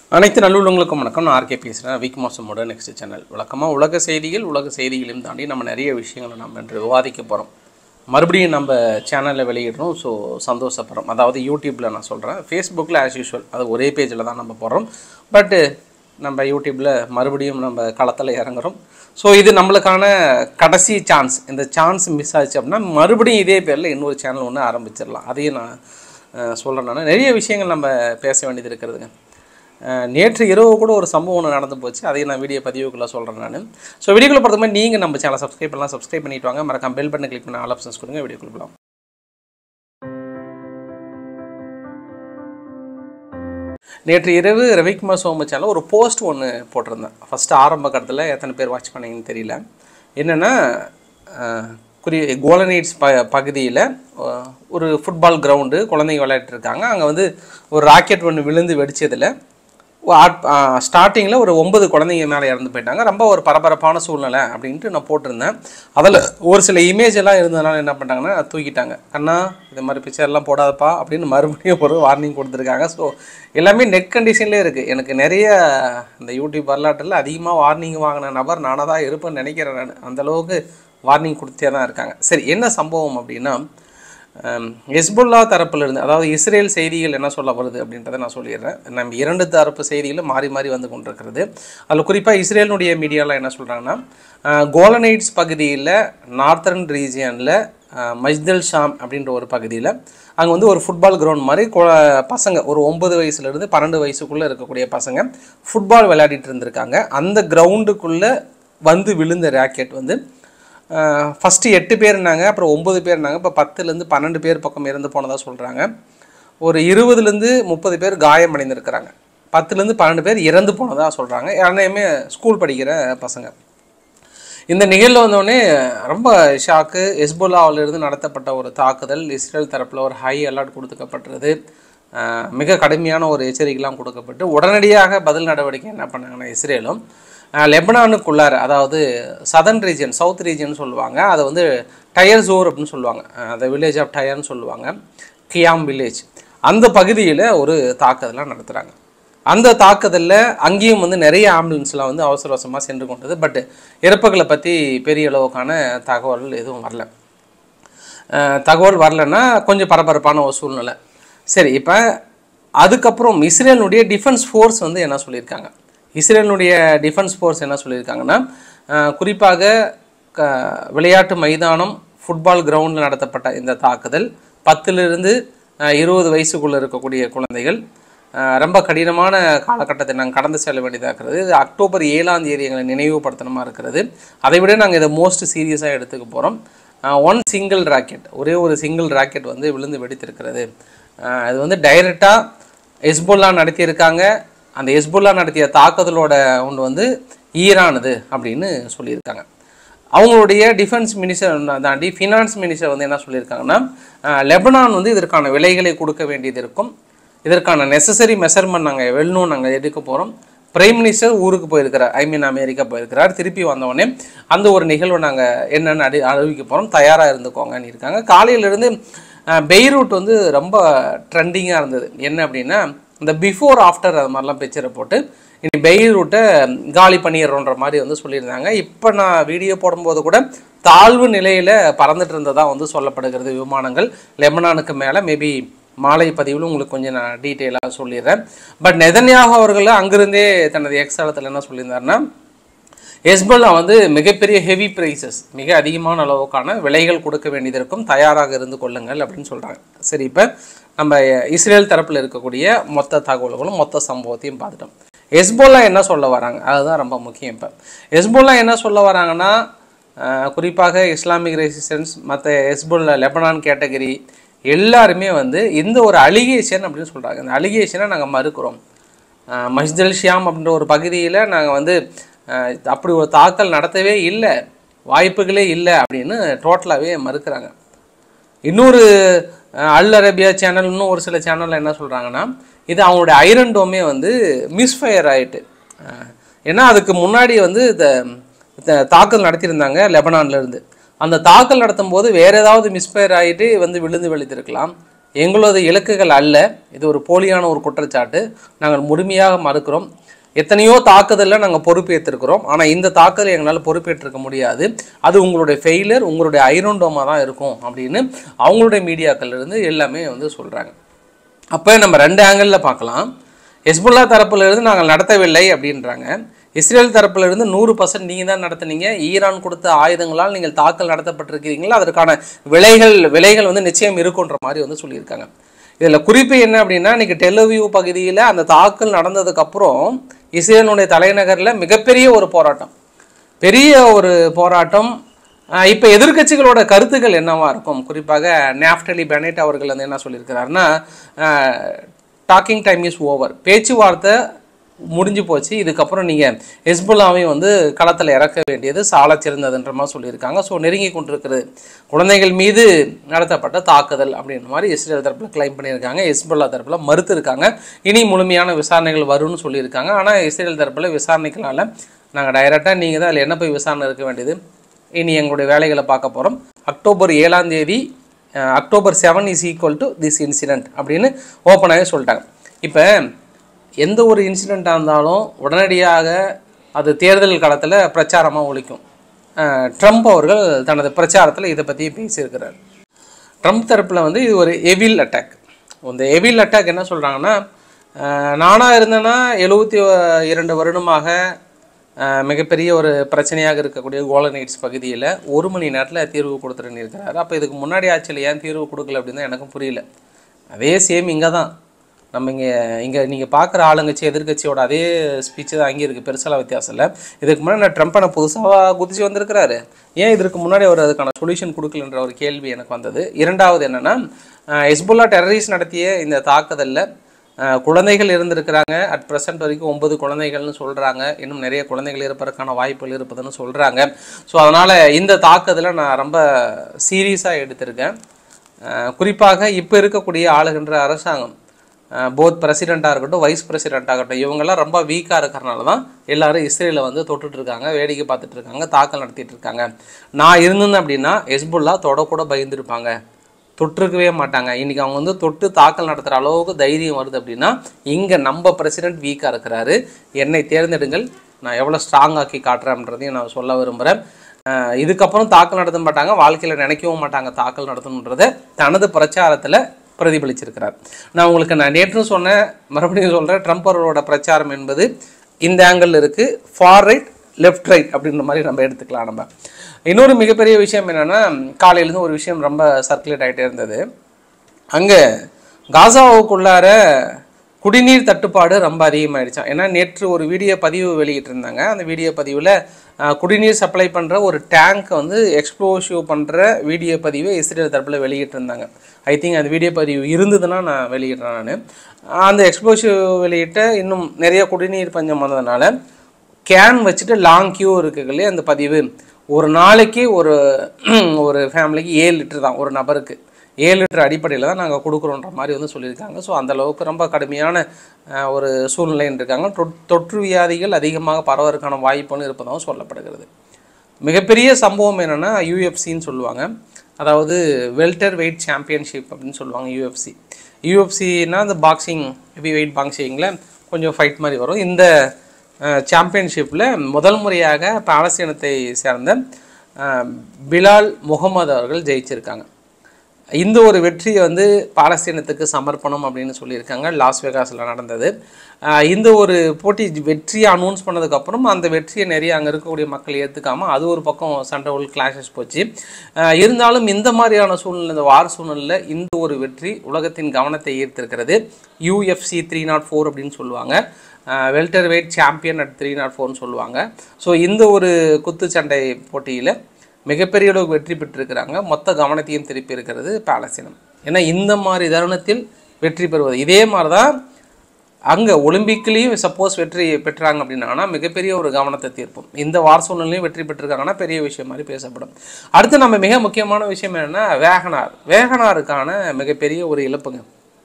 அனைத்து நல்லுள்ளவங்களுக்கும் வணக்கம் நான் ஆர்கே பேசுகிறேன் வீக் மாசமோட நெக்ஸ்ட் சேனல் வழக்கமாக உலக செய்திகள் உலக செய்திகளையும் தாண்டி நம்ம நிறைய விஷயங்களை நம்ம இன்று விவாதிக்க போகிறோம் மறுபடியும் நம்ம சேனலில் வெளியிடுறோம் ஸோ சந்தோஷப்படுறோம் அதாவது யூடியூப்பில் நான் சொல்கிறேன் ஃபேஸ்புக்கில் ஆஸ் யூஷுவல் அது ஒரே பேஜில் தான் நம்ம போடுறோம் பட்டு நம்ம யூடியூப்பில் மறுபடியும் நம்ம களத்தில் இறங்குறோம் ஸோ இது நம்மளுக்கான கடைசி சான்ஸ் இந்த சான்ஸ் மிஸ் ஆச்சு அப்படின்னா மறுபடியும் இதே பேரில் இன்னொரு சேனல் ஒன்று ஆரம்பிச்சிடலாம் அதையும் நான் சொல்கிறேன் நான் நிறைய விஷயங்கள் நம்ம பேச வேண்டியது இருக்கிறதுங்க அஹ் நேற்று இரவு கூட ஒரு சம்பவம் ஒன்று நடந்து போச்சு அதையும் நான் வீடியோ பதிவுக்குள்ளே சொல்கிறேன் நான் ஸோ வீடியோக்குள்ள பொறுத்த மாதிரி நீங்கள் நம்ம சேனல் சப்ஸ்கிரைப் பண்ணலாம் சப்ஸ்கிரைப் பண்ணிட்டு வாங்க மறக்காம பெல் பட்டன் கிளிக் பண்ண ஆல் ஆப்ஷன்ஸ் கொடுங்க வீடியோக்குள்ள போகலாம் நேற்று இரவு ரவிக்குமார் சோம சேனல் ஒரு போஸ்ட் ஒன்று போட்டிருந்தேன் ஃபஸ்ட்டு ஆரம்ப கட்டத்தில் எத்தனை பேர் வாட்ச் பண்ணீங்கன்னு தெரியல என்னென்னா குறி கோலனைட்ஸ் ப பகுதியில் ஒரு ஃபுட்பால் கிரவுண்டு குழந்தைங்க விளையாட்டு இருக்காங்க அங்கே வந்து ஒரு ராக்கெட் ஒன்று விழுந்து வெடிச்சதில் ஸ்டார்டிங்கில் ஒரு ஒன்பது குழந்தைங்க மேலே இறந்து போயிட்டாங்க ரொம்ப ஒரு பரபரப்பான சூழ்நிலை அப்படின்ட்டு நான் போட்டிருந்தேன் அதில் ஒரு சில இமேஜ் எல்லாம் இருந்ததுனால என்ன பண்ணிட்டாங்கன்னா தூக்கிட்டாங்க அண்ணா இது மாதிரி பிக்சர்லாம் போடாதப்பா அப்படின்னு மறுபடியும் ஒரு வார்னிங் கொடுத்துருக்காங்க ஸோ எல்லாமே நெட் கண்டிஷன்லேயே இருக்குது எனக்கு நிறைய இந்த யூடியூப் வரலாற்றில் அதிகமாக வார்னிங் வாங்கின நபர் நானாக தான் இருப்பேன்னு நினைக்கிறேன் நான் அந்தளவுக்கு வார்னிங் கொடுத்தே தான் இருக்காங்க சரி என்ன சம்பவம் அப்படின்னா ஹெஸ்புல்லா தரப்பிலிருந்து அதாவது இஸ்ரேல் செய்திகள் என்ன சொல்ல வருது அப்படின்றத நான் சொல்லிடுறேன் நம்ம இரண்டு தரப்பு செய்திகளும் மாறி மாறி வந்து கொண்டிருக்கிறது அதில் குறிப்பாக இஸ்ரேலினுடைய மீடியாவில் என்ன சொல்கிறாங்கன்னா கோலனைட்ஸ் பகுதியில் நார்த்தர்ன் ரீஜியனில் மஜ்தல் ஷாம் அப்படின்ற ஒரு பகுதியில் அங்கே வந்து ஒரு ஃபுட்பால் கிரவுண்ட் மாதிரி கொ- பசங்க ஒரு ஒன்பது வயசுலேருந்து பன்னெண்டு வயசுக்குள்ளே இருக்கக்கூடிய பசங்க ஃபுட்பால் விளையாடிட்டு இருந்திருக்காங்க அந்த கிரவுண்டுக்குள்ளே வந்து விழுந்த ராக்கெட் வந்து ஃபஸ்ட்டு எட்டு பேர் இருந்தாங்க அப்புறம் ஒம்பது பேர் இருந்தாங்க இப்போ பத்துலேருந்து பன்னெண்டு பேர் பக்கம் இறந்து போனதாக சொல்கிறாங்க ஒரு இருபதுலேருந்து முப்பது பேர் காயமடைந்திருக்கிறாங்க பத்துலேருந்து பன்னெண்டு பேர் இறந்து போனதாக சொல்கிறாங்க யாருமே ஸ்கூல் படிக்கிற பசங்க இந்த நிகழ்வு வந்தோடனே ரொம்ப ஷாக்கு ஹெஸ்புல்லாவிலிருந்து நடத்தப்பட்ட ஒரு தாக்குதல் இஸ்ரேல் தரப்பில் ஒரு ஹை அலர்ட் கொடுக்கப்பட்டது அஹ் மிக கடுமையான ஒரு எச்சரிக்கைலாம் கொடுக்கப்பட்டு உடனடியாக பதில் நடவடிக்கை என்ன பண்ணாங்கன்னா இஸ்ரேலும் அஹ் லெபனானுக்குள்ளார அதாவது சதர்ன் ரீஜன் சவுத் ரீஜன் சொல்லுவாங்க அதை வந்து டயர் ஜோர் அப்படின்னு சொல்லுவாங்க அந்த வில்லேஜ் ஆஃப் டயர்னு சொல்லுவாங்க கியாம் வில்லேஜ் அந்த பகுதியில் ஒரு தாக்குதலாம் நடத்துகிறாங்க அந்த தாக்குதலில் அங்கேயும் வந்து நிறைய ஆம்புலன்ஸ்லாம் வந்து அவசர அவசரமாக சென்று கொண்டது பட் இறப்புகளை பற்றி பெரிய அளவுக்கான தகவல் எதுவும் வரல அஹ் தகவல் வரலன்னா கொஞ்சம் பரபரப்பான ஒரு சூழ்நிலை சரி இப்போ அதுக்கப்புறம் இஸ்ரேலுடைய டிஃபென்ஸ் ஃபோர்ஸ் வந்து என்ன சொல்லியிருக்காங்க இஸ்ரேலுடைய டிஃபென்ஸ் ஃபோர்ஸ் என்ன சொல்லியிருக்காங்கன்னா அஹ் குறிப்பாக க விளையாட்டு மைதானம் ஃபுட்பால் கிரவுண்டில் நடத்தப்பட்ட இந்த தாக்குதல் பத்திலிருந்து அஹ் இருபது வயசுக்குள்ளே இருக்கக்கூடிய குழந்தைகள் அஹ் ரொம்ப கடினமான காலகட்டத்தை நாங்கள் கடந்து செல்ல வேண்டியதாக இருக்கிறது இது அக்டோபர் ஏழாம் தேதி எங்களை நினைவுபடுத்தணுமா இருக்கிறது அதை விட நாங்கள் இதை மோஸ்ட் சீரியஸாக எடுத்துக்க போகிறோம் ஒன் சிங்கிள் ராக்கெட் ஒரே ஒரு சிங்கிள் ராக்கெட் வந்து விழுந்து வெடித்திருக்கிறது அஹ் அது வந்து டைரெக்டாக ஹெஸ்புல்லா நடத்தியிருக்காங்க அந்த ஹெஸ்புல்லா நடத்திய தாக்குதலோட ஒன்று வந்து ஈரானது அப்படின்னு சொல்லியிருக்காங்க அவங்களுடைய டிஃபென்ஸ் மினிஸ்டர் தாண்டி ஃபினான்ஸ் மினிஸ்டர் வந்து என்ன சொல்லியிருக்காங்கன்னா அஹ், லெபனான் வந்து இதற்கான விலைகளை கொடுக்க வேண்டியது இருக்கும் இதற்கான நெசசரி மெஷர்மெண்ட் நாங்கள் வெல்லணும் நாங்கள் எடுக்க போகிறோம் பிரைம் மினிஸ்டர் ஊருக்கு போயிருக்கிறார் ஐ மீன் அமெரிக்கா போயிருக்கிறார் திருப்பி வந்தவொடனே அந்த ஒரு நிகழ்வை நாங்கள் என்னென்னு அறி அறிவிக்க போகிறோம் தயாராக இருந்துக்கோங்கன்னு இருக்காங்க காலையிலேருந்து பெய்ரூட் வந்து ரொம்ப ட்ரெண்டிங்காக இருந்தது என்ன அப்படின்னா இந்த பிஃபோர் ஆஃப்டர் அது மாதிரிலாம் பிக்சரை போட்டு இனி பெய்ரூட்டை காலி பண்ணிடுறோன்ற மாதிரி வந்து சொல்லியிருந்தாங்க இப்போ நான் வீடியோ போடும்போது கூட தாழ்வு நிலையில் பறந்துட்டு இருந்ததா வந்து சொல்லப்படுகிறது விமானங்கள் லெபனானுக்கு மேலே மேபி மாலை பதிவில் உங்களுக்கு கொஞ்சம் நான் டீட்டெயிலாக சொல்லிடுறேன் பட் நெதன்யாகு அவர்கள் அங்கிருந்தே தனது எக்ஸலத்தில் என்ன சொல்லியிருந்தாருன்னா ஹெஸ்பல்லா வந்து மிகப்பெரிய ஹெவி ப்ரைசஸ் மிக அதிகமான அளவுக்கான விலைகள் கொடுக்க வேண்டியது இருக்கும் தயாராக இருந்து கொள்ளுங்கள் அப்படின்னு சொல்கிறாங்க சரி இப்போ நம்ம இஸ்ரேல் தரப்பில் இருக்கக்கூடிய மொத்த தகவல்களும் மொத்த சம்பவத்தையும் பார்த்துட்டோம் ஹெஸ்போல்லா என்ன சொல்ல வராங்க அதுதான் ரொம்ப முக்கியம் இப்போ ஹெஸ்போல்லா என்ன சொல்ல வராங்கன்னா அஹ், குறிப்பாக இஸ்லாமிக் ரெசிஸ்டன்ஸ் மற்ற ஹெஸ்புல்லா லெபனான் கேட்டகரி எல்லாருமே வந்து இந்த ஒரு அலிகேஷன் அப்படின்னு சொல்கிறாங்க இந்த அலிகேஷனை நாங்கள் மறுக்கிறோம் அஹ் மஸ்ஜில் ஷியாம் அப்படின்ற ஒரு பகுதியில் நாங்கள் வந்து அஹ், அப்படி ஒரு தாக்கல் நடத்தவே இல்லை வாய்ப்புகளே இல்லை அப்படின்னு டோட்டலாகவே மறுக்கிறாங்க இன்னொரு அஹ், அல் அரேபியா சேனல் இன்னும் ஒரு சில சேனலில் என்ன சொல்கிறாங்கன்னா இது அவங்களுடைய ஐரன் டோமே வந்து மிஸ்ஃபயர் ஆயிட்டு அஹ், ஏன்னா அதுக்கு முன்னாடி வந்து இந்த இந்த தாக்கல் நடத்தியிருந்தாங்க லெபனான்ல இருந்து அந்த தாக்கல் நடத்தும் போது வேற ஏதாவது மிஸ்ஃபயர் ஆகிட்டு வந்து விழுந்து வெளுத்திருக்கலாம் எங்களது இலக்குகள் அல்ல இது ஒரு போலியான ஒரு குற்றச்சாட்டு நாங்கள் முழுமையாக மறுக்கிறோம் எத்தனையோ தாக்குதலில் நாங்கள் பொறுப்பேற்றிருக்கிறோம் ஆனால் இந்த தாக்குதலை எங்களால் பொறுப்பேற்றிருக்க முடியாது அது உங்களுடைய ஃபெயிலியர் உங்களுடைய ஐரோண்டோமா தான் இருக்கும் அப்படின்னு அவங்களுடைய மீடியாக்கள் இருந்து எல்லாமே வந்து சொல்கிறாங்க அப்போ நம்ம ரெண்டு ஆங்கிளில் பார்க்கலாம் ஹெஸ்புல்லா தரப்புல இருந்து நாங்கள் நடத்தவில்லை அப்படின்றாங்க இஸ்ரேல் தரப்புல இருந்து நூறு பர்சன்ட் நீங்கள் தான் நடத்துனீங்க ஈரான் கொடுத்த ஆயுதங்களால் நீங்கள் தாக்கல் நடத்தப்பட்டிருக்கிறீங்களா அதற்கான விலைகள் விலைகள் வந்து நிச்சயம் இருக்குன்ற மாதிரி வந்து சொல்லியிருக்காங்க இதில் குறிப்பு என்ன அப்படின்னா இன்னைக்கு டெலவியூ பகுதியில் அந்த தாக்கல் நடந்ததுக்கப்புறம் இஸ்ரேலுடைய தலைநகரில் மிகப்பெரிய ஒரு போராட்டம் பெரிய ஒரு போராட்டம் இப்போ எதிர்க்கட்சிகளோட கருத்துக்கள் என்னவா இருக்கும் குறிப்பாக நாஃப்டலி பெனட் அவர்கள் வந்து என்ன சொல்லியிருக்கிறாருன்னா டாக்கிங் டைம் இஸ் ஓவர் பேச்சுவார்த்தை முடிஞ்சு போச்சு இதுக்கப்புறம் நீங்கள் ஹெஸ்புல்லாவையும் வந்து களத்தில் இறக்க வேண்டியது சாலச் சிறந்ததுன்ற மாதிரி சொல்லியிருக்காங்க ஸோ நெருங்கி கொண்டிருக்கிறது குழந்தைகள் மீது நடத்தப்பட்ட தாக்குதல் அப்படின்ற மாதிரி இஸ்ரேல் தரப்பில் கிளைம் பண்ணியிருக்காங்க ஹெஸ்புல்லா தரப்பில் மறுத்திருக்காங்க இனி முழுமையான விசாரணைகள் வரும்னு சொல்லியிருக்காங்க ஆனால் இஸ்ரேல் தரப்பில் விசாரணைக்கனால நாங்கள் டைரெக்டாக நீங்கள் தான் அதில் என்ன போய் விசாரணை இருக்க வேண்டியது இனி எங்களுடைய வேலைகளை பார்க்க போகிறோம் அக்டோபர் ஏழாம் தேதி அஹ், October seven is equal to this incident அப்படின்னு ஓப்பனாகவே சொல்லிட்டாங்க இப்போ எந்த ஒரு இன்சிடெண்ட்டாக இருந்தாலும் உடனடியாக அது தேர்தல் காலத்தில் பிரச்சாரமாக ஒழிக்கும் அஹ், ட்ரம்ப் அவர்கள் தனது பிரச்சாரத்தில் இதை பற்றி பேசியிருக்கிறார் ட்ரம்ப் தரப்பில் வந்து இது ஒரு எவில் அட்டாக் இந்த எவில் அட்டாக் என்ன சொல்கிறாங்கன்னா நானாக இருந்தேன்னா எழுபத்தி இரண்டு வருடமாக அஹ், மிகப்பெரிய ஒரு பிரச்சனையாக இருக்கக்கூடிய கோலனைட்ஸ் பகுதியில் ஒரு மணி நேரத்தில் தீர்வு கொடுத்துருன்னு இருக்கிறாரு அப்போ இதுக்கு முன்னாடி ஆட்சியில் ஏன் தீர்வு கொடுக்கல அப்படின்னு தான் எனக்கும் புரியல அதே சேம் இங்கே தான் நம்ம இங்கே இங்கே நீங்கள் பார்க்குற ஆளுங்கட்சி எதிர்க்கட்சியோட அதே ஸ்பீச்சு தான் அங்கே இருக்குது பெருசாலாம் வித்தியாசம் இல்லை இதுக்கு முன்னாடி நான் ட்ரம்ப்பை நான் புதுசாக குதிச்சு வந்திருக்கிறாரு ஏன் இதற்கு முன்னாடி அவர் அதுக்கான சொல்யூஷன் கொடுக்கலன்ற ஒரு கேள்வி எனக்கு வந்தது இரண்டாவது என்னென்னா ஹெஸ்புல்லா டெரரிஸ்ட் நடத்திய இந்த தாக்குதலில் அஹ், குழந்தைகள் இருந்திருக்கிறாங்க அட் ப்ரெசென்ட் வரைக்கும் ஒன்பது குழந்தைகள்னு சொல்கிறாங்க இன்னும் நிறைய குழந்தைகள் இருப்பதற்கான வாய்ப்புகள் இருப்பதுன்னு சொல்கிறாங்க ஸோ அதனால் இந்த தாக்குதலை நான் ரொம்ப சீரியஸாக எடுத்திருக்கேன் அஹ், குறிப்பாக இப்போ இருக்கக்கூடிய ஆளுகின்ற அரசாங்கம் போத் பிரசிடெண்ட்டாக இருக்கட்டும் வைஸ் பிரசிடெண்ட் ஆகட்டும் இவங்கெல்லாம் ரொம்ப வீக்காக இருக்கிறனால தான் எல்லாரும் இஸ்ரேலை வந்து தொட்டுட்டு இருக்காங்க வேடிக்கை பார்த்துட்டு இருக்காங்க தாக்கல் நடத்திட்டு இருக்காங்க நான் இருந்தேன் அப்படின்னா ஹெஸ்புல்லா தொட கூட பயந்துருப்பாங்க தொட்டிருக்கவே மாட்டாங்க இன்னைக்கு அவங்க வந்து தொட்டு தாக்கல் நடத்துகிற அளவுக்கு தைரியம் வருது அப்படின்னா இங்கே நம்ம பிரசிடென்ட் வீக்காக இருக்கிறாரு என்னை தேர்ந்தெடுங்கள் நான் எவ்வளோ ஸ்ட்ராங் ஆக்கி காட்டுறேன்றதையும் நான் சொல்ல விரும்புகிறேன் அஹ் இதுக்கப்புறம் தாக்கல் நடத்த மாட்டாங்க வாழ்க்கையில் நினைக்கவும் மாட்டாங்க தாக்கல் நடத்தணுன்றதை தனது பிரச்சாரத்தில் பிரதிபலிச்சிருக்கிறார் நான் உங்களுக்கு நான் நேற்றும் சொன்னேன் மறுபடியும் சொல்கிறேன் ட்ரம்ப் அவர்களோட பிரச்சாரம் என்பது இந்த ஆங்கிள் இருக்குது ஃபார் ரைட் லெஃப்ட் ரைட் அப்படின்ற மாதிரி நம்ம எடுத்துக்கலாம் நம்ம இன்னொரு மிகப்பெரிய விஷயம் என்னென்னா காலையிலேருந்து ஒரு விஷயம் ரொம்ப சர்க்குலேட் ஆகிட்டே இருந்தது அங்கே காசாவுக்குள்ளார குடிநீர் தட்டுப்பாடு ரொம்ப அதிகமாயிடுச்சாம் ஏன்னா நேற்று ஒரு வீடியோ பதிவு வெளியிட்டிருந்தாங்க அந்த வீடியோ பதிவில் குடிநீர் சப்ளை பண்ணுற ஒரு டேங்க் வந்து எக்ஸ்ப்ளோசிவ் பண்ணுற வீடியோ பதிவை இஸ்ரேல் தரப்பில் வெளியிட்டிருந்தாங்க ஐ திங்க் அந்த வீடியோ பதிவு இருந்ததுன்னா நான் வெளியிடுறேன் நான் அந்த எக்ஸ்ப்ளோசிவ் வெளியிட்ட இன்னும் நிறைய குடிநீர் பஞ்சம் வந்ததுனால கேன் வச்சுட்டு லாங் கியூ இருக்குங்களே அந்த பதிவு ஒரு நாளைக்கு ஒரு ஒரு ஃபேமிலிக்கு ஏழு லிட்டர் தான் ஒரு நபருக்கு ஏழு லிட்டர் அடிப்படையில் தான் நாங்கள் கொடுக்குறோன்ற மாதிரி வந்து சொல்லியிருக்காங்க ஸோ அந்த அளவுக்கு ரொம்ப கடுமையான அஹ், ஒரு சூழ்நிலைன்னு இருக்காங்க தொற்- தொற்று வியாதிகள் அதிகமாக பரவதற்கான வாய்ப்புன்னு இருப்பதாகவும் சொல்லப்படுகிறது மிகப்பெரிய சம்பவம் என்னென்னா யூஎஃப்சின்னு சொல்லுவாங்க அதாவது வெல்டர் வெயிட் சாம்பியன்ஷிப் அப்படின்னு சொல்லுவாங்க யூஎஃப்சி யூஎஃப்சின்னா இந்த பாக்ஸிங் ஹெவி வெயிட் பாக்ஸிங்கில் கொஞ்சம் ஃபைட் மாதிரி வரும் இந்த சாம்பியன்ஷிப்பில் முதல் முறையாக பாலஸ்தீனத்தை சேர்ந்த அஹ், பிலால் முகமது அவர்கள் ஜெயிச்சிருக்காங்க இந்த ஒரு வெற்றியை வந்து பாலஸ்தீனத்துக்கு சமர்ப்பணம் அப்படின்னு சொல்லியிருக்காங்க லாஸ் வெகாஸில் நடந்தது ஆஹ் இந்த ஒரு போட்டி வெற்றியை அனௌன்ஸ் பண்ணதுக்கப்புறம் அந்த வெற்றியை நிறைய அங்கே இருக்கக்கூடிய மக்கள் ஏற்றுக்காமல் அது ஒரு பக்கம் சண்டை உள் கிளாஷஸ் போச்சு ஆஹ் இருந்தாலும் இந்த மாதிரியான சூழ்நிலை இந்த வார சூழ்நிலையில் இந்த ஒரு வெற்றி உலகத்தின் கவனத்தை ஈர்த்திருக்கிறது யூஎஃப்சி த்ரீ நாட் ஃபோர் அப்படின்னு சொல்லுவாங்க welterweight champion at three not ஃபோர்னு சொல்லுவாங்க ஸோ இந்த ஒரு குத்துச்சண்டை போட்டியில் மிகப்பெரிய அளவுக்கு வெற்றி பெற்றிருக்கிறாங்க மொத்த கவனத்தையும் திருப்பி இருக்கிறது பாலஸ்தீனம் ஏன்னா இந்த மாதிரி தருணத்தில் வெற்றி பெறுவது இதே மாதிரி தான் அங்கே ஒலிம்பிக்லேயும் சப்போஸ் வெற்றி பெற்றாங்க அப்படின்னா மிகப்பெரிய ஒரு கவனத்தை தீர்ப்போம் இந்த வார சூழ்நிலையும் வெற்றி பெற்றிருக்காங்கன்னா பெரிய விஷயம் மாதிரி பேசப்படும் அடுத்து நம்ம மிக முக்கியமான விஷயம் என்னன்னா வேகனார் வேகனாருக்கான மிகப்பெரிய ஒரு இழப்புங்க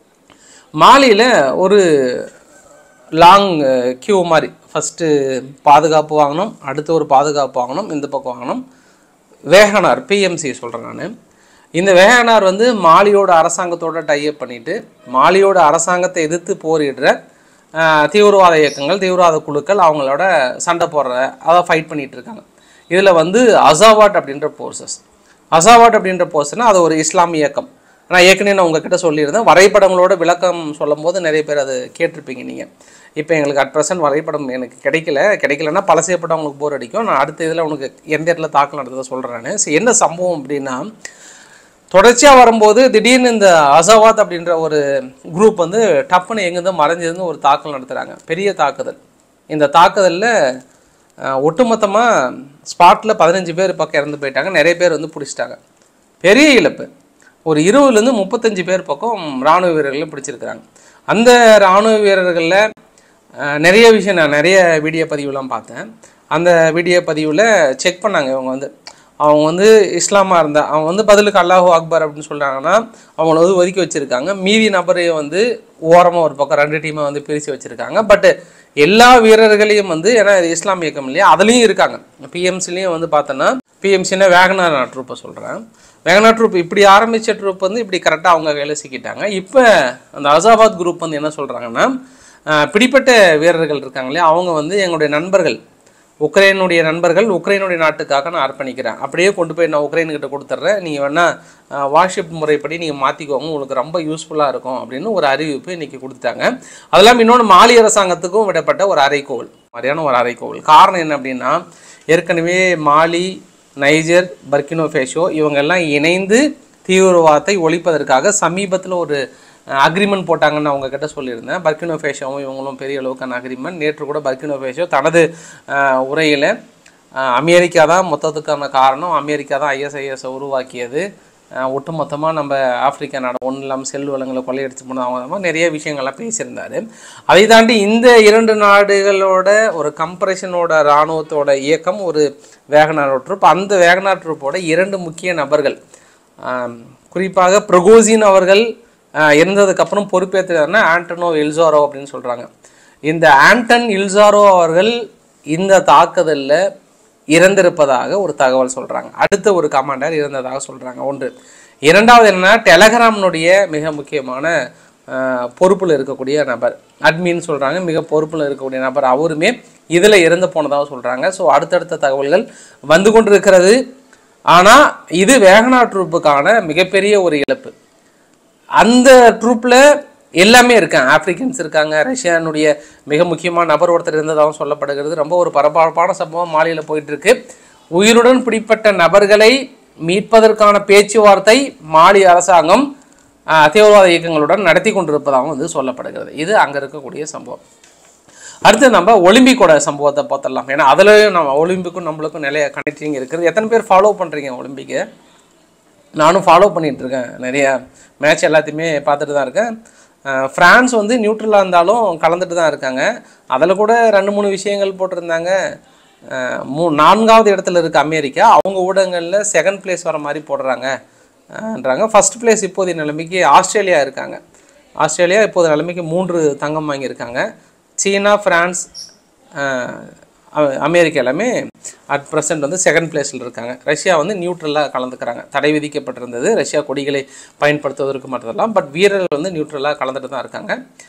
மாலியில் ஒரு லாங் கியூ மாதிரி ஃபஸ்ட்டு பாதுகாப்பு வாங்கணும் அடுத்து ஒரு பாதுகாப்பு வாங்கணும் இந்த பக்கம் வாங்கணும் வேகனார் பிஎம்சி சொல்கிறேன் நான் இந்த வேகனார் வந்து மாலியோட அரசாங்கத்தோட டைப் பண்ணிட்டு மாலியோட அரசாங்கத்தை எதிர்த்து போரிடுற ஆஹ், தீவிரவாத இயக்கங்கள் தீவிரவாத குழுக்கள் அவங்களோட சண்டை போடுற அதை ஃபைட் பண்ணிட்டு இருக்காங்க இதில் வந்து அசாவாட் அப்படின்ற போர்சஸ் அசாவாட் அப்படின்ற போர்ஸ்னா அது ஒரு இஸ்லாமிய இயக்கம் நான் ஏற்கனவே நான் உங்ககிட்ட சொல்லியிருந்தேன் வரைபடங்களோட விளக்கம் சொல்லும்போது நிறைய பேர் அது கேட்டிருப்பீங்க நீங்கள் இப்போ எங்களுக்கு அட் ப்ரெசன்ட் வரைபடம் எனக்கு கிடைக்கல கிடைக்கலன்னா பழசையப்பட்ட உங்களுக்கு போர் அடிக்கும் நான் அடுத்த இதில் உனக்கு எந்த இடத்துல தாக்கல் நடந்ததை சொல்கிறேன் நான் சரி, என்ன சம்பவம் அப்படின்னா தொடர்ச்சியாக வரும்போது திடீர்னு இந்த அசவாத் அப்படின்ற ஒரு குரூப் வந்து டப்புன்னு எங்கேருந்து மறைஞ்சிருந்து ஒரு தாக்கல் நடத்துகிறாங்க பெரிய தாக்குதல் இந்த தாக்குதலில் ஒட்டுமொத்தமாக ஸ்பாட்டில் பதினஞ்சு பேர் பக்கம் இறந்து போயிட்டாங்க நிறைய பேர் வந்து பிடிச்சிட்டாங்க பெரிய இழப்பு ஒரு இருபதுலேருந்து முப்பத்தஞ்சு பேர் பக்கம் இராணுவ வீரர்களும் பிடிச்சிருக்கிறாங்க அந்த இராணுவ வீரர்களில் அஹ், நிறைய விஷயம் நான் நிறைய வீடியோ பதிவுலாம் பார்த்தேன் அந்த வீடியோ பதிவில் செக் பண்ணாங்க இவங்க வந்து அவங்க வந்து இஸ்லாமாக இருந்தா அவங்க வந்து பதிலுக்கு அல்லாஹு அக்பர் அப்படின்னு சொல்கிறாங்கன்னா அவங்கள வந்து ஒதுக்கி வச்சுருக்காங்க மீதி நபரையும் வந்து ஓரமாக ஒரு பக்கம் ரெண்டு டீமை வந்து பிரித்து வச்சுருக்காங்க பட் எல்லா வீரர்களையும் வந்து ஏன்னா இது இஸ்லாம் இயக்கம் இல்லையா அதுலேயும் இருக்காங்க பிஎம்சிலையும் வந்து பார்த்தோன்னா பிஎம்சின்னா வேகனார் ட்ரூப்பை சொல்கிறேன் வேகனார் ட்ரூப் இப்படி ஆரம்பித்த ட்ரூப் வந்து இப்படி கரெக்டாக அவங்க வேலை சிக்கிட்டாங்க இப்போ அந்த அசாபாத் குரூப் வந்து என்ன சொல்கிறாங்கன்னா பிடிப்பட்ட வீரர்கள் இருக்காங்க இல்லையா அவங்க வந்து எங்களுடைய நண்பர்கள் உக்ரைனுடைய நண்பர்கள் உக்ரைனுடைய நாட்டுக்காக நான் அர்ப்பணிக்கிறேன் அப்படியே கொண்டு போய் நான் உக்ரைனுக்கிட்ட கொடுத்துட்றேன் நீங்கள் வேணால் வாட்ஸ்அப் முறைப்படி நீங்கள் மாற்றிக்கோங்க உங்களுக்கு ரொம்ப யூஸ்ஃபுல்லாக இருக்கும் அப்படின்னு ஒரு அறிவிப்பு இன்றைக்கி கொடுத்துட்டாங்க அதெல்லாம் இன்னொன்று மாலி அரசாங்கத்துக்கும் விடப்பட்ட ஒரு அறைகோவல் மாதிரியான ஒரு அறைகோவல் காரணம் என்ன அப்படின்னா ஏற்கனவே மாலி நைஜர் பர்கினோ ஃபேஷோ இவங்க எல்லாம் இணைந்து தீவிரவாதத்தை ஒழிப்பதற்காக சமீபத்தில் ஒரு அக்ரிமெண்ட் போட்டாங்கன்னு அவங்க கிட்ட சொல்லியிருந்தேன் பர்கினோ ஃபேஷோவும் இவங்களும் பெரிய அளவுக்கான அக்ரிமெண்ட் நேற்று கூட பர்கினோ ஃபேஷோ தனது உரையில் அமெரிக்கா தான் மொத்தத்துக்கான காரணம் அமெரிக்கா தான் ஐஎஸ்ஐஎஸை உருவாக்கியது அஹ், ஒட்டுமொத்தமாக நம்ம ஆப்பிரிக்கா நாடு ஒன்றும் இல்லாமல் செல் வளங்களை கொள்ளையடிச்சு போனது அவங்க மாதிரி நிறைய விஷயங்கள்லாம் பேசியிருந்தாரு அதை தாண்டி இந்த இரண்டு நாடுகளோட ஒரு கம்பரேஷனோட இராணுவத்தோட இயக்கம் ஒரு வேகனார் ட்ரூப் அந்த வேகனார் ட்ரூப்போட இரண்டு முக்கிய நபர்கள் ஆம், குறிப்பாக பிரகோசின் அவர்கள் ஆஹ், இறந்ததுக்கப்புறம் பொறுப்பேற்றாருன்னா ஆண்டனோ எல்சாரோ அப்படின்னு சொல்கிறாங்க இந்த ஆண்டன் இல்சாரோ அவர்கள் இந்த தாக்குதலில் இறந்திருப்பதாக ஒரு தகவல் சொல்கிறாங்க அடுத்த ஒரு கமாண்டர் இறந்ததாக சொல்கிறாங்க ஒன்று இரண்டாவது என்னன்னா டெலகிராம்னுடைய மிக முக்கியமான பொறுப்பில் இருக்கக்கூடிய நபர் அட்மின்னு சொல்கிறாங்க மிக பொறுப்பில் இருக்கக்கூடிய நபர் அவருமே இதில் இறந்து போனதாக சொல்கிறாங்க ஸோ அடுத்தடுத்த தகவல்கள் வந்து கொண்டிருக்கிறது ஆனால் இது வேகனா ட்ரூப்புக்கான மிகப்பெரிய ஒரு இழப்பு அந்த ட்ரூப்பில் எல்லாமே இருக்காங்க ஆப்பிரிக்கன்ஸ் இருக்காங்க ரஷ்யானுடைய மிக முக்கியமான நபர் ஒருத்தர் இருந்ததாகவும் சொல்லப்படுகிறது ரொம்ப ஒரு பரபரப்பான சம்பவம் மாலையில் போயிட்டு இருக்கு உயிருடன் பிடிப்பட்ட நபர்களை மீட்பதற்கான பேச்சுவார்த்தை மாலி அரசாங்கம் ஆஹ், தீவிரவாத இயக்கங்களுடன் நடத்தி கொண்டிருப்பதாகவும் வந்து சொல்லப்படுகிறது இது அங்கே இருக்கக்கூடிய சம்பவம் அடுத்து நம்ம ஒலிம்பிக்கோட சம்பவத்தை பார்த்துடலாம் ஏன்னா அதுலயும் நம்ம ஒலிம்பிக்கும் நம்மளுக்கும் நிறைய கனெக்டிங் இருக்குது எத்தனை பேர் ஃபாலோ பண்ணுறீங்க ஒலிம்பிக்கை நானும் ஃபாலோ பண்ணிட்டு இருக்கேன் நிறைய மேட்ச் எல்லாத்தையுமே பார்த்துட்டு தான் இருக்கேன் அஹ் ஃப்ரான்ஸ் வந்து நியூட்ரலாக இருந்தாலும் கலந்துட்டு தான் இருக்காங்க அதில் கூட ரெண்டு மூணு விஷயங்கள் போட்டிருந்தாங்க அஹ் மூ நான்காவது இடத்துல இருக்க அமெரிக்கா அவங்க ஊடகங்களில் செகண்ட் பிளேஸ் வர மாதிரி போடுறாங்க அஹ்ன்றாங்க ஃபர்ஸ்ட் பிளேஸ் இப்போதைய நிலைமைக்கு ஆஸ்திரேலியா இருக்காங்க ஆஸ்திரேலியா இப்போதைய நிலைமைக்கு மூன்று தங்கம் வாங்கியிருக்காங்க சீனா ஃப்ரான்ஸ் அஹ் அ- அமெரிக்கா எல்லாமே அட் ப்ரெசென்ட் வந்து செகண்ட் பிளேஸில் இருக்காங்க ரஷ்யா வந்து நியூட்ரலாக கலந்துக்கிறாங்க தடை விதிக்கப்பட்டிருந்தது ரஷ்யா கொடிகளை பயன்படுத்துவதற்கு மட்டும்தான் பட் வீரர்கள் வந்து நியூட்ரலாக கலந்துட்டு தான் இருக்காங்க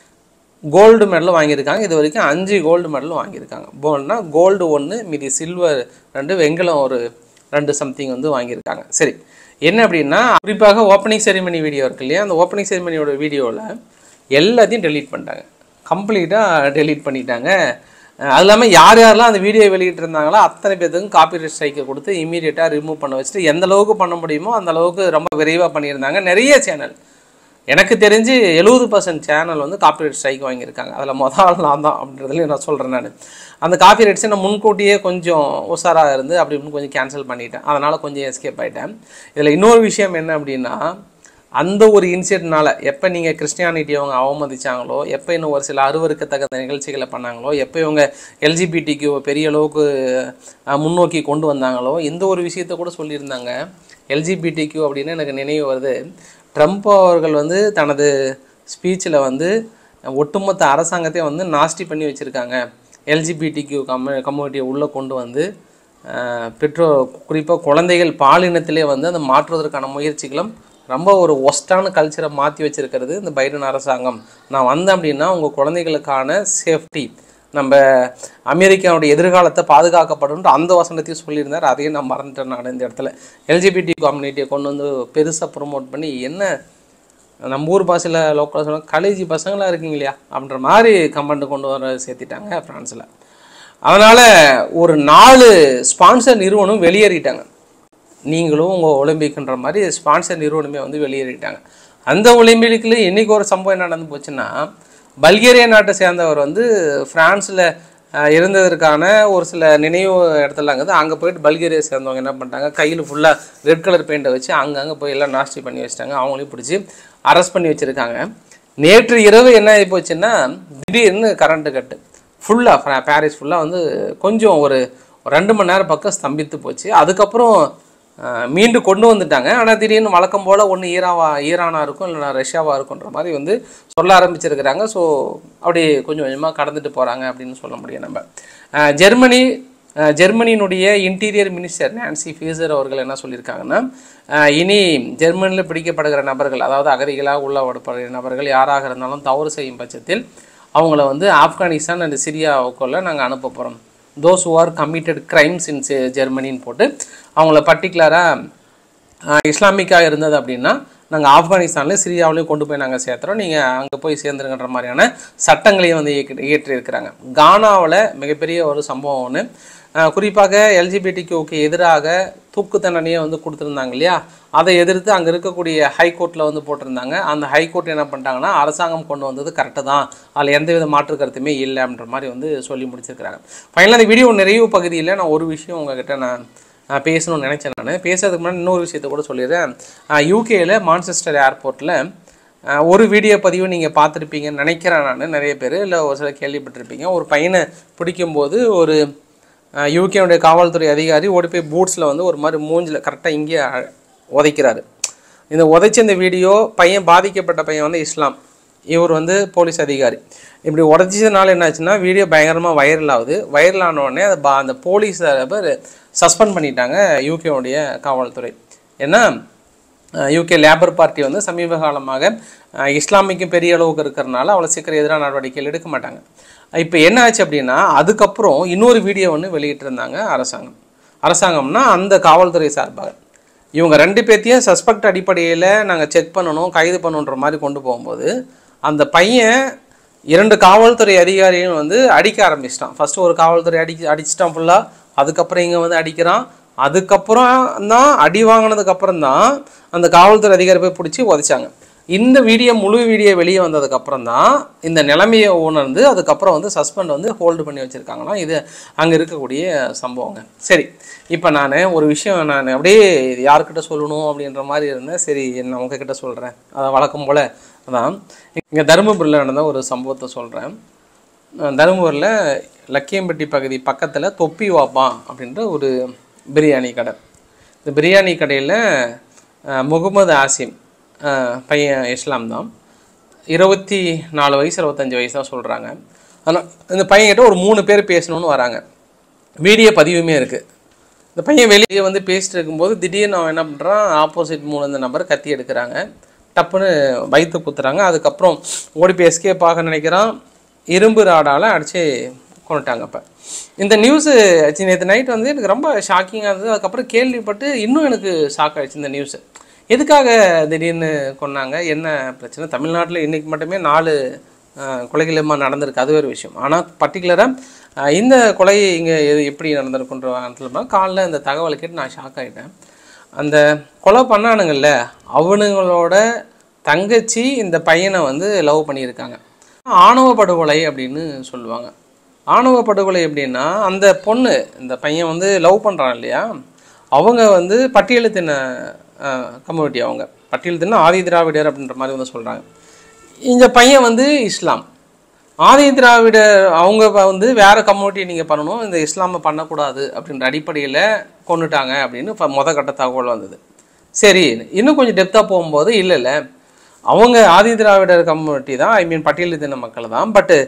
கோல்டு மெடல் வாங்கியிருக்காங்க இது வரைக்கும் அஞ்சு கோல்டு மெடல் வாங்கியிருக்காங்க கோல்டுனா கோல்டு ஒன்று மீதி சில்வர் ரெண்டு வெண்கலம் ஒரு ரெண்டு சம்திங் வந்து வாங்கியிருக்காங்க சரி என்ன அப்படின்னா குறிப்பாக ஓப்பனிங் செரிமனி வீடியோ இருக்கு இல்லையா அந்த ஓப்பனிங் செரிமனியோட வீடியோவில் எல்லாத்தையும் டெலீட் பண்ணிட்டாங்க கம்ப்ளீட்டாக டெலீட் பண்ணிட்டாங்க அஹ் அது இல்லாமல் யார் யாரெல்லாம் அந்த வீடியோ வெளியிட்டிருந்தாங்களோ அத்தனை பேர்த்துக்கும் காப்பிரைட் ஸ்ட்ரைக்கை கொடுத்து இமீடியட்டாக ரிமூவ் பண்ண வச்சுட்டு எந்த அளவுக்கு பண்ண முடியுமோ அந்த அளவுக்கு ரொம்ப விரைவாக பண்ணியிருந்தாங்க நிறைய சேனல் எனக்கு தெரிஞ்சு எழுபது பர்சன்ட் சேனல் வந்து காப்பிரைட் ஸ்ட்ரைக் வாங்கியிருக்காங்க அதில் மொதல் ஆள் நான் தான் அப்படின்றதுலையும் நான் சொல்கிறேன் நான் அந்த காப்பிரைட்ஸை நான் முன்கூட்டியே கொஞ்சம் உஷாராக இருந்து அப்படி இப்படின்னு கொஞ்சம் கேன்சல் பண்ணிட்டேன் அதனால் கொஞ்சம் எஸ்கேப் ஆகிட்டேன் இதில் இன்னொரு விஷயம் என்ன அப்படின்னா அந்த ஒரு இன்சிடென்ட்னால எப்போ நீங்கள் கிறிஸ்டியானிட்டி அவங்க அவமதிச்சாங்களோ எப்போ இன்னும் ஒரு சில அருவருக்கத்தக்க நிகழ்ச்சிகளை பண்ணாங்களோ எப்போ இவங்க எல்ஜிபிடிக்கு பெரிய அளவுக்கு அஹ், முன்னோக்கி கொண்டு வந்தாங்களோ இந்த ஒரு விஷயத்த கூட சொல்லியிருந்தாங்க எல்ஜிபிடிக்யூ அப்படின்னு எனக்கு நினைவு வருது ட்ரம்ப் அவர்கள் வந்து தனது ஸ்பீச்சில் வந்து ஒட்டுமொத்த அரசாங்கத்தை வந்து நாஸ்டி பண்ணி வச்சுருக்காங்க எல்ஜிபிடிக்யூ கம்ம கம்யூனிட்டியை உள்ளே கொண்டு வந்து அஹ், பெற்றோர் குறிப்பாக குழந்தைகள் பாலினத்திலே வந்து அந்த மாற்றுவதற்கான முயற்சிகளும் ரொம்ப ஒரு ஒஸ்டான கல்ச்சரை மாற்றி வச்சிருக்கிறது இந்த பைடன் அரசாங்கம் நான் வந்தேன் அப்படின்னா உங்கள் குழந்தைகளுக்கான சேஃப்டி நம்ம அமெரிக்காவுடைய எதிர்காலத்தை பாதுகாக்கப்படும் அந்த வசனத்தையும் சொல்லியிருந்தார் அதையும் நான் மறந்துட்டேன் நான் இந்த இடத்துல எல்ஜிபிடி கம்யூனிட்டியை கொண்டு வந்து பெருசாக ப்ரொமோட் பண்ணி என்ன நம்ம ஊர் பாஷையில் லோக்கல் சொல்ல காலேஜ் பசங்களாக இருக்கீங்க இல்லையா அப்படின்ற மாதிரி கமெண்ட் கொண்டு வர சேர்த்திட்டாங்க ஃப்ரான்ஸில் அதனால் ஒரு நாலு ஸ்பான்சர் நிறுவனம் வெளியேறிட்டாங்க நீங்களும் உங்கள் ஒலிம்பிக்ன்ற மாதிரி ஸ்பான்சர் நிறுவனமே வந்து வெளியேறிட்டாங்க அந்த ஒலிம்பிக்கில் இன்றைக்கி ஒரு சம்பவம் என்ன நடந்து போச்சுன்னா பல்கேரியா நாட்டை சேர்ந்தவர் வந்து ஃப்ரான்ஸில் இருந்ததற்கான ஒரு சில நினைவு இடத்துல அங்கே அங்கே போயிட்டு பல்கேரியா சேர்ந்தவங்க என்ன பண்ணிட்டாங்க கையில் ஃபுல்லாக ரெட் கலர் பெயிண்டை வச்சு அங்கங்கே போய் எல்லாம் நாஸ்டி பண்ணி வச்சிட்டாங்க அவங்களையும் பிடிச்சி அரெஸ்ட் பண்ணி வச்சுருக்காங்க நேற்று இரவு என்ன ஆகி போச்சுன்னா திடீர்னு கரண்ட்டு கட்டு ஃபுல்லாக பாரிஸ் ஃபுல்லாக வந்து கொஞ்சம் ஒரு ஒரு ரெண்டு மணி நேரம் பக்கம் ஸ்தம்பித்து போச்சு அதுக்கப்புறம் அஹ், மீண்டும் கொண்டு வந்துட்டாங்க ஆனால் திடீர்னு வழக்கம் போல் ஒன்று ஈராவா ஈரானாக இருக்கும் இல்லைனா ரஷ்யாவாக இருக்குன்ற மாதிரி வந்து சொல்ல ஆரம்பிச்சிருக்கிறாங்க ஸோ அப்படி கொஞ்சம் கொஞ்சமாக கடந்துட்டு போகிறாங்க அப்படின்னு சொல்ல முடியும் நம்ம அஹ், ஜெர்மனி அஹ், ஜெர்மனியினுடைய இன்டீரியர் மினிஸ்டர் நான்சி ஃபீசர் அவர்கள் என்ன சொல்லியிருக்காங்கன்னா அஹ், இனி ஜெர்மனியில் பிடிக்கப்படுகிற நபர்கள் அதாவது அகதிகளாக உள்ள விடப்படுகிற நபர்கள் யாராக இருந்தாலும் தவறு செய்யும் பட்சத்தில் அவங்கள வந்து ஆப்கானிஸ்தான் அண்ட் சிரியாவுக்குள்ள நாங்கள் அனுப்ப போகிறோம் those who are committed crimes in ஜெர்மனின்னு போட்டு அவங்கள பர்டிகுலராக இஸ்லாமிக்காக இருந்தது அப்படின்னா நாங்கள் ஆப்கானிஸ்தான்லேயும் சிரியாவிலையும் கொண்டு போய் நாங்கள் சேர்த்துறோம் நீங்கள் அங்கே போய் சேர்ந்துருங்கன்ற மாதிரியான சட்டங்களையும் வந்து இயக்கி இயற்றியிருக்கிறாங்க கானாவில் மிகப்பெரிய ஒரு சம்பவம் ஒன்று குறிப்பாக எல்ஜிபிடிக்கு எதிராக தூக்கு தண்டனையை வந்து கொடுத்துருந்தாங்க இல்லையா அதை எதிர்த்து அங்கே இருக்கக்கூடிய ஹைகோர்ட்டில் வந்து போட்டிருந்தாங்க அந்த ஹைகோர்ட் என்ன பண்ணிட்டாங்கன்னா அரசாங்கம் கொண்டு வந்தது கரெக்டு தான் அதில் எந்தவித மாற்று கருத்துமே இல்லை அப்படின்ற மாதிரி வந்து சொல்லி முடிச்சிருக்கிறாங்க ஃபைனலாக இந்த வீடியோ நிறைவு பகுதியில் நான் ஒரு விஷயம் உங்ககிட்ட நான் நான் பேசணும்னு நினச்சேன் நான் பேசுறதுக்கு முன்னாடி இன்னொரு விஷயத்தை கூட சொல்லிடுறேன் யூகேயில் மான்செஸ்டர் ஏர்போர்ட்டில் ஒரு வீடியோ பதிவு நீங்கள் பார்த்துருப்பீங்கன்னு நினைக்கிறேன் நான் நிறைய பேர் இல்லை ஒரு சில கேள்விப்பட்டிருப்பீங்க ஒரு பையனை பிடிக்கும்போது ஒரு யூகேனுடைய காவல்துறை அதிகாரி ஓடி போய் பூட்ஸில் வந்து ஒரு மாதிரி மூஞ்சில் கரெக்டாக இங்கே அ- உதைக்கிறாரு இந்த உதைச்ச இந்த வீடியோ பையன் பாதிக்கப்பட்ட பையன் வந்து இஸ்லாம் இவர் வந்து போலீஸ் அதிகாரி இப்படி உடச்சதுனால என்னாச்சுன்னா வீடியோ பயங்கரமாக வைரல் ஆகுது வைரல் ஆன உடனே அதை பா அந்த போலீஸ் பேர் சஸ்பெண்ட் பண்ணிட்டாங்க யூகேவுடைய காவல்துறை ஏன்னா யூகே லேபர் பார்ட்டி வந்து சமீப காலமாக அஹ், இஸ்லாமிக்கு பெரிய அளவுக்கு இருக்கிறனால அவ்வளோ சீக்கிரம் எதிரான நடவடிக்கைகள் எடுக்க மாட்டாங்க இப்போ என்ன ஆச்சு அப்படின்னா அதுக்கப்புறம் இன்னொரு வீடியோ ஒன்று வெளியிட்டிருந்தாங்க அரசாங்கம் அரசாங்கம்னா அந்த காவல்துறை சார்பாக இவங்க ரெண்டு பேர்த்தையும் சஸ்பெக்ட் அடிப்படையில் நாங்கள் செக் பண்ணணும் கைது பண்ணணுன்ற மாதிரி கொண்டு போகும்போது அந்த பையன் இரண்டு காவல்துறை அதிகாரியும் வந்து அடிக்க ஆரம்பிச்சிட்டான் ஃபர்ஸ்ட் ஒரு காவல்துறை அடி அடிச்சிட்டான் ஃபுல்லாக அதுக்கப்புறம் இங்கே வந்து அடிக்கிறான் அதுக்கப்புறம் தான் அடி வாங்கினதுக்கு அப்புறம் தான் அந்த காவல்துறை அதிகாரி போய் பிடிச்சி உதைச்சாங்க இந்த வீடியோ முழு வீடியோ வெளியே வந்ததுக்கப்புறம் தான் இந்த நிலைமையை உணர்ந்து அதுக்கப்புறம் வந்து சஸ்பெண்ட் வந்து ஹோல்டு பண்ணி வச்சுருக்காங்களாம் இது அங்கே இருக்கக்கூடிய சம்பவங்க சரி இப்போ நான் ஒரு விஷயம் நான் அப்படியே இது யார்கிட்ட சொல்லணும் அப்படின்ற மாதிரி இருந்தேன் சரி நான் உங்ககிட்ட சொல்கிறேன் அதை வழக்கம் போல் அதான் இங்கே தருமபுரியில் நடந்த ஒரு சம்பவத்தை சொல்கிறேன் தருமபுரியில் லக்கியம்பட்டி பகுதி பக்கத்தில் தொப்பி வாப்பா அப்படின்ற ஒரு பிரியாணி கடை இந்த பிரியாணி கடையில் முகமது ஆசிம் அஹ், பையன் இஸ்லாம் தான் இருபத்தி நாலு வயசு இருபத்தஞ்சி வயசு தான் சொல்கிறாங்க ஆனால் இந்த பையன்கிட்ட ஒரு மூணு பேர் பேசணும்னு வராங்க வீடியோ பதிவுமே இருக்குது இந்த பையன் வெளியே வந்து பேசிட்டு இருக்கும்போது திடீர்னு அவன் என்ன பண்ணுறான் ஆப்போசிட் மூணு இந்த நபர் கத்தி எடுக்கிறாங்க டப்புன்னு வயிற்று குத்துறாங்க அதுக்கப்புறம் ஓடி போய் எஸ்கேப் ஆக நினைக்கிறான் இரும்பு ராடால் அடித்து கொண்டுட்டாங்க அப்போ இந்த நியூஸு நேற்று நைட் வந்து எனக்கு ரொம்ப ஷாக்கிங்காக இருந்தது அதுக்கப்புறம் கேள்விப்பட்டு இன்னும் எனக்கு ஷாக் ஆயிடுச்சு இந்த நியூஸு எதுக்காக திடீர்னு கொன்னாங்க என்ன பிரச்சனை தமிழ்நாட்டில் இன்றைக்கி மட்டுமே நாலு அஹ், கொலைகளமா நடந்திருக்கு அது ஒரு விஷயம் ஆனால் பர்டிகுலராக இந்த கொலை இங்கே எது எப்படி நடந்திருக்குன்ற இடத்துல காலைல இந்த தகவலை கேட்டு நான் ஷாக் ஆகிட்டேன் அந்த கொலை பண்ணானுங்கள்ல அவனுங்களோட தங்கச்சி இந்த பையனை வந்து லவ் பண்ணியிருக்காங்க ஆணவ படுகொலை அப்படின்னு சொல்லுவாங்க ஆணவ படுகொலை எப்படின்னா அந்த பொண்ணு இந்த பையன் வந்து லவ் பண்ணுறான் இல்லையா அவங்க வந்து பட்டியலித்தின கம்யூனிட்டி அவங்க பட்டியலித்தின ஆதி திராவிடர் அப்படின்ற மாதிரி வந்து சொல்கிறாங்க இந்த பையன் வந்து இஸ்லாம் ஆதி திராவிடர் அவங்க வ- வந்து வேற கம்யூனிட்டி நீங்கள் பண்ணணும் இந்த இஸ்லாமை பண்ணக்கூடாது அப்படின்ற அடிப்படையில் கொண்டுட்டாங்க அப்படின்னு ஃப- முத கட்ட தகவல் வந்தது சரி இன்னும் கொஞ்சம் டெப்த்தாக போகும்போது இல்லை இல்லை அவங்க ஆதி திராவிடர் கம்யூனிட்டி தான் ஐ மீன் பட்டியலித்தின மக்கள் தான் பட்டு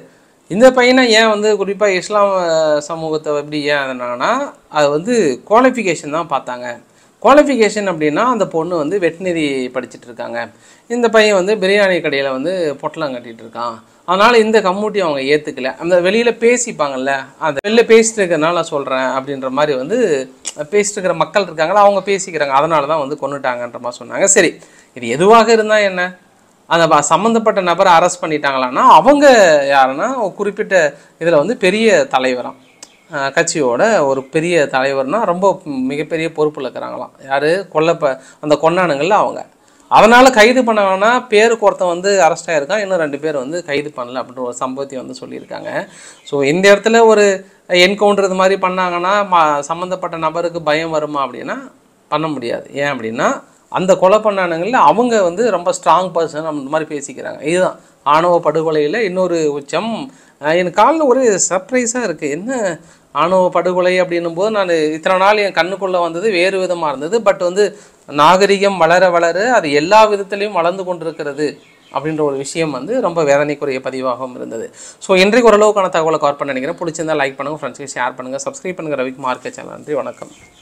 இந்த பையனை ஏன் வந்து குறிப்பாக இஸ்லாம் அஹ், சமூகத்தை எப்படி ஏன் அதனானா அது வந்து குவாலிஃபிகேஷன் தான் பார்த்தாங்க குவாலிஃபிகேஷன் அப்படின்னா அந்த பொண்ணு வந்து வெட்டினரி படிச்சுட்டு இருக்காங்க இந்த பையன் வந்து பிரியாணி கடையில் வந்து பொட்டலம் கட்டிட்டு இருக்கான் அதனால் இந்த கம்யூனிட்டி அவங்க ஏற்றுக்கல அந்த வெளியில் பேசிப்பாங்கல்ல அந்த வெளில பேசிட்டு இருக்கிறனால நான் சொல்கிறேன் அப்படின்ற மாதிரி வந்து பேசிட்டு இருக்கிற மக்கள் இருக்காங்களா அவங்க பேசிக்கிறாங்க அதனால தான் வந்து கொண்டுட்டாங்கன்ற மாதிரி சொன்னாங்க சரி இது எதுவாக இருந்தால் என்ன அந்த ப- சம்மந்தப்பட்ட நபரை அரெஸ்ட் பண்ணிட்டாங்களான்னா அவங்க யாருன்னா ஒரு குறிப்பிட்ட இதில் வந்து பெரிய தலைவராம் அஹ் கட்சியோட ஒரு பெரிய தலைவர்னா ரொம்ப மிகப்பெரிய பொறுப்பில் இருக்கிறாங்களாம் யார் கொல்லப்ப அந்த கொண்டானுங்கள்ல அவங்க அதனால் கைது பண்ணாங்கன்னா பேருக்கு ஒருத்தன் வந்து அரெஸ்ட் ஆயிருக்கான் இன்னும் ரெண்டு பேர் வந்து கைது பண்ணல அப்படின்ற ஒரு சம்பவத்தை வந்து சொல்லியிருக்காங்க ஸோ இந்த இடத்துல ஒரு என்கவுண்டர் இது மாதிரி பண்ணாங்கன்னா ம சம்மந்தப்பட்ட நபருக்கு பயம் வருமா அப்படின்னா பண்ண முடியாது ஏன் அப்படின்னா அந்த கொலை பண்ணானுங்களில் அவங்க வந்து ரொம்ப ஸ்ட்ராங் பர்சன் அந்த மாதிரி பேசிக்கிறாங்க இதுதான் ஆணவ படுகொலையில் இன்னொரு உச்சம் அஹ் எனக்கு காலில் ஒரு சர்ப்ரைஸாக இருக்குது என்ன ஆணவ படுகொலை அப்படின்னும் போது நான் இத்தனை நாள் என் கண்ணுக்குள்ளே வந்தது வேறு விதமாக இருந்தது பட் வந்து நாகரிகம் வளர வளர அது எல்லா விதத்துலையும் வளர்ந்து கொண்டிருக்கிறது அப்படின்ற ஒரு விஷயம் வந்து ரொம்ப வேதனைக்குரிய பதிவாகவும் இருந்தது ஸோ இன்றைக்கு ஓரளவுக்கான தகவலை கவர் பண்ண நினைக்கிறேன் பிடிச்சிருந்தா லைக் பண்ணுங்கள் ஃப்ரெண்ட்ஸ்க்கு ஷேர் பண்ணுங்கள் சப்ஸ்கிரைப் பண்ணுங்கள் ரவிக்குமார்க்க சேனல் நன்றி வணக்கம்